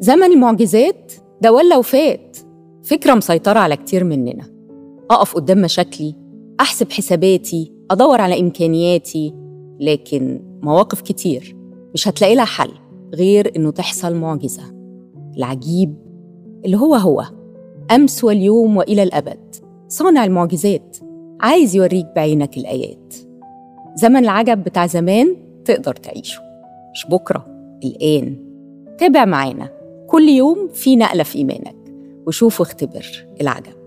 زمن المعجزات ده ولا وفات فكرة مسيطرة على كتير مننا أقف قدام مشاكلي أحسب حساباتي أدور على إمكانياتي لكن مواقف كتير مش هتلاقي لها حل غير إنه تحصل معجزة العجيب اللي هو هو أمس واليوم وإلى الأبد صانع المعجزات عايز يوريك بعينك الآيات زمن العجب بتاع زمان تقدر تعيشه مش بكرة الآن تابع معانا كل يوم في نقلة في إيمانك وشوف واختبر العجب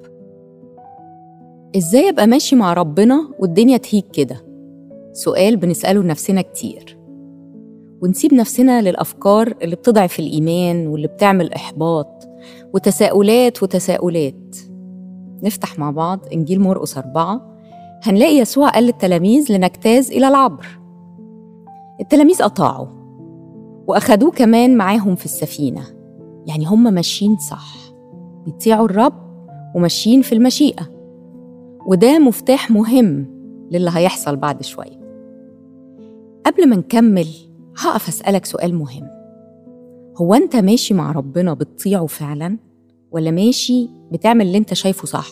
إزاي أبقى ماشي مع ربنا والدنيا تهيج كده؟ سؤال بنسأله لنفسنا كتير ونسيب نفسنا للأفكار اللي بتضعف الإيمان واللي بتعمل إحباط وتساؤلات وتساؤلات نفتح مع بعض إنجيل مرقس أربعة هنلاقي يسوع قال للتلاميذ لنجتاز إلى العبر التلاميذ أطاعوا وأخدوه كمان معاهم في السفينة يعني هم ماشيين صح بيطيعوا الرب وماشيين في المشيئة وده مفتاح مهم للي هيحصل بعد شوية قبل ما نكمل هقف أسألك سؤال مهم هو أنت ماشي مع ربنا بتطيعه فعلا ولا ماشي بتعمل اللي أنت شايفه صح؟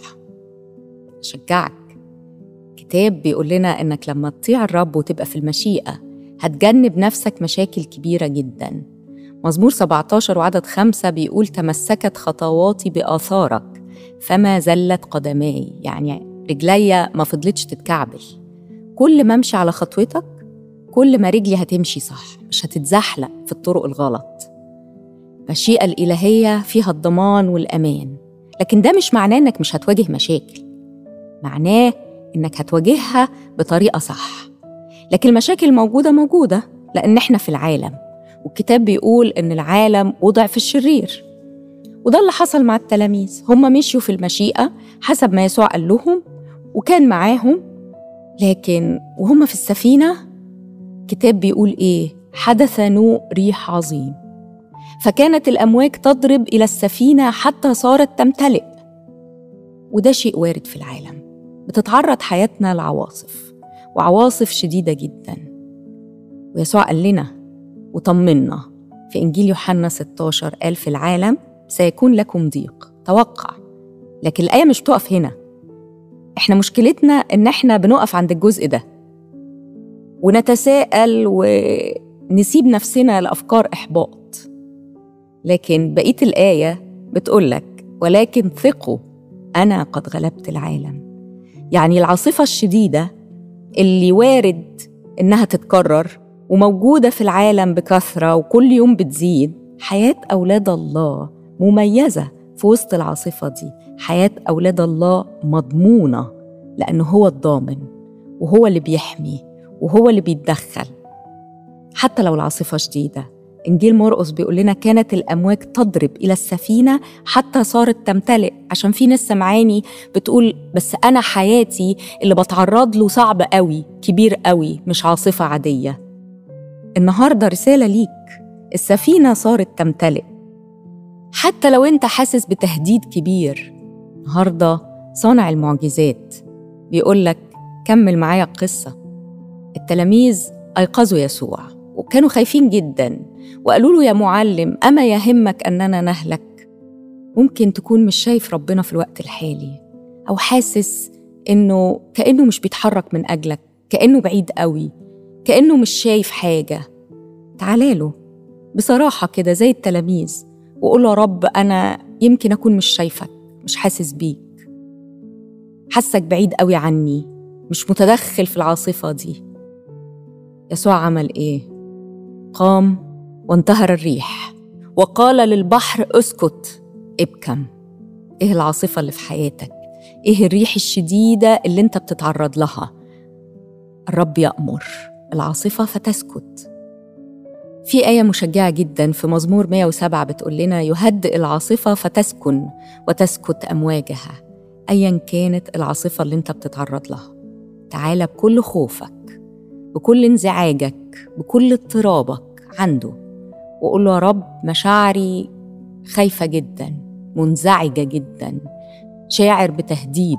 أشجعك كتاب بيقول لنا إنك لما تطيع الرب وتبقى في المشيئة هتجنب نفسك مشاكل كبيرة جدا مزمور 17 وعدد خمسة بيقول تمسكت خطواتي بآثارك فما زلت قدماي يعني رجليا ما فضلتش تتكعبل كل ما امشي على خطوتك كل ما رجلي هتمشي صح مش هتتزحلق في الطرق الغلط المشيئة الإلهية فيها الضمان والأمان لكن ده مش معناه إنك مش هتواجه مشاكل معناه إنك هتواجهها بطريقة صح لكن المشاكل موجودة موجودة لأن إحنا في العالم والكتاب بيقول إن العالم وضع في الشرير وده اللي حصل مع التلاميذ هم مشيوا في المشيئة حسب ما يسوع قال لهم وكان معاهم لكن وهم في السفينة كتاب بيقول إيه حدث نوء ريح عظيم فكانت الأمواج تضرب إلى السفينة حتى صارت تمتلئ وده شيء وارد في العالم بتتعرض حياتنا لعواصف وعواصف شديدة جدا ويسوع قال لنا وطمنا في إنجيل يوحنا 16 قال في العالم سيكون لكم ضيق توقع لكن الآية مش بتقف هنا إحنا مشكلتنا إن إحنا بنقف عند الجزء ده ونتساءل ونسيب نفسنا لأفكار إحباط لكن بقية الآية بتقولك ولكن ثقوا أنا قد غلبت العالم يعني العاصفة الشديدة اللي وارد إنها تتكرر وموجودة في العالم بكثرة وكل يوم بتزيد حياة أولاد الله مميزة في وسط العاصفة دي حياة أولاد الله مضمونة لأنه هو الضامن وهو اللي بيحمي وهو اللي بيتدخل حتى لو العاصفة شديدة إنجيل مرقس بيقول لنا كانت الأمواج تضرب إلى السفينة حتى صارت تمتلئ عشان في ناس سمعاني بتقول بس أنا حياتي اللي بتعرض له صعب قوي كبير قوي مش عاصفة عادية النهاردة رسالة ليك السفينة صارت تمتلئ حتى لو أنت حاسس بتهديد كبير النهاردة صانع المعجزات بيقول لك كمل معايا القصة التلاميذ أيقظوا يسوع وكانوا خايفين جدا وقالوا له يا معلم أما يهمك أننا نهلك ممكن تكون مش شايف ربنا في الوقت الحالي أو حاسس إنه كأنه مش بيتحرك من أجلك كأنه بعيد قوي كأنه مش شايف حاجة تعالى له بصراحة كده زي التلاميذ وقول له يا رب أنا يمكن أكون مش شايفك مش حاسس بيك حاسك بعيد قوي عني مش متدخل في العاصفة دي يسوع عمل إيه؟ قام وانتهر الريح وقال للبحر اسكت ابكم ايه العاصفة اللي في حياتك ايه الريح الشديدة اللي انت بتتعرض لها الرب يأمر العاصفة فتسكت في آية مشجعة جدا في مزمور 107 بتقول لنا يهدئ العاصفة فتسكن وتسكت أمواجها أيا كانت العاصفة اللي انت بتتعرض لها تعالى بكل خوفك بكل انزعاجك بكل اضطرابك عنده وقول له يا رب مشاعري خايفة جدا منزعجة جدا شاعر بتهديد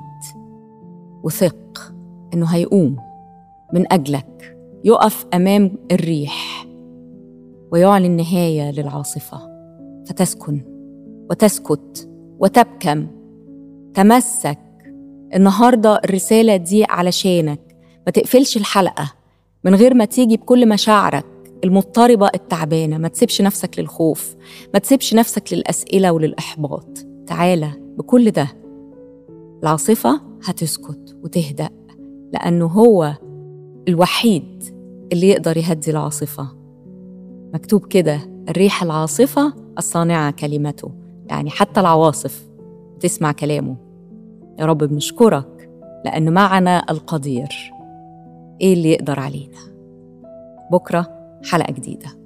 وثق إنه هيقوم من أجلك يقف أمام الريح ويعلن نهاية للعاصفة فتسكن وتسكت وتبكم تمسك النهارده الرساله دي علشانك ما تقفلش الحلقه من غير ما تيجي بكل مشاعرك المضطربه التعبانه ما تسيبش نفسك للخوف ما تسيبش نفسك للاسئله وللاحباط تعالى بكل ده العاصفه هتسكت وتهدأ لأنه هو الوحيد اللي يقدر يهدي العاصفة مكتوب كده الريح العاصفة الصانعة كلمته يعني حتى العواصف تسمع كلامه يا رب بنشكرك لأن معنا القدير إيه اللي يقدر علينا بكرة حلقة جديدة